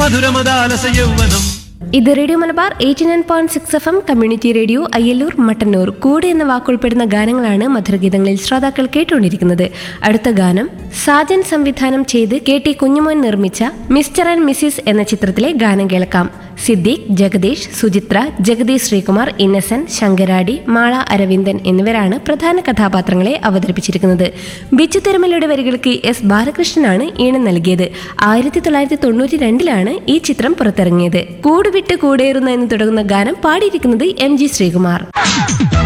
മധുരമദാലസ യൗവനം ഇത് radio Malabar eighty nine point six F M community radio Ayyallur Mattannur കൂടെ എന്ന വാക്കുൾപ്പെടുന്ന ഗാനങ്ങളാണ് മധുരഗീതങ്ങളിൽ ശ്രോതാക്കൾ കേട്ടുകൊണ്ടിരിക്കുന്നത് അടുത്ത ഗാനം സാജൻ സംവിധാനം ചെയ്ത് കെ ടി കുഞ്ഞുമോൻ നിർമ്മിച്ച മിസ്റ്റർ ആൻഡ് മിസ്സിസ് എന്ന ചിത്രത്തിലെ ഗാനം കേൾക്കാം സിദ്ദീഖ് ജഗദീഷ് സുചിത്ര ജഗദീഷ് ശ്രീകുമാർ ഇന്നസെന്റ് ശങ്കരാടി മാള അരവിന്ദൻ എന്നിവരാണ് പ്രധാന കഥാപാത്രങ്ങളെ അവതരിപ്പിച്ചിരിക്കുന്നത് ബിച്ചു തിരുമലയുടെ വരികൾക്ക് എസ് ബാലകൃഷ്ണനാണ് ഈണം നൽകിയത് ആയിരത്തി തൊള്ളായിരത്തി തൊണ്ണൂറ്റി രണ്ടിലാണ് ഈ ചിത്രം പുറത്തിറങ്ങിയത് കൂടുവിട്ട് കൂടേറുന്ന എന്ന് തുടങ്ങുന്ന ഗാനം പാടിയിരിക്കുന്നത് എം ജി ശ്രീകുമാർ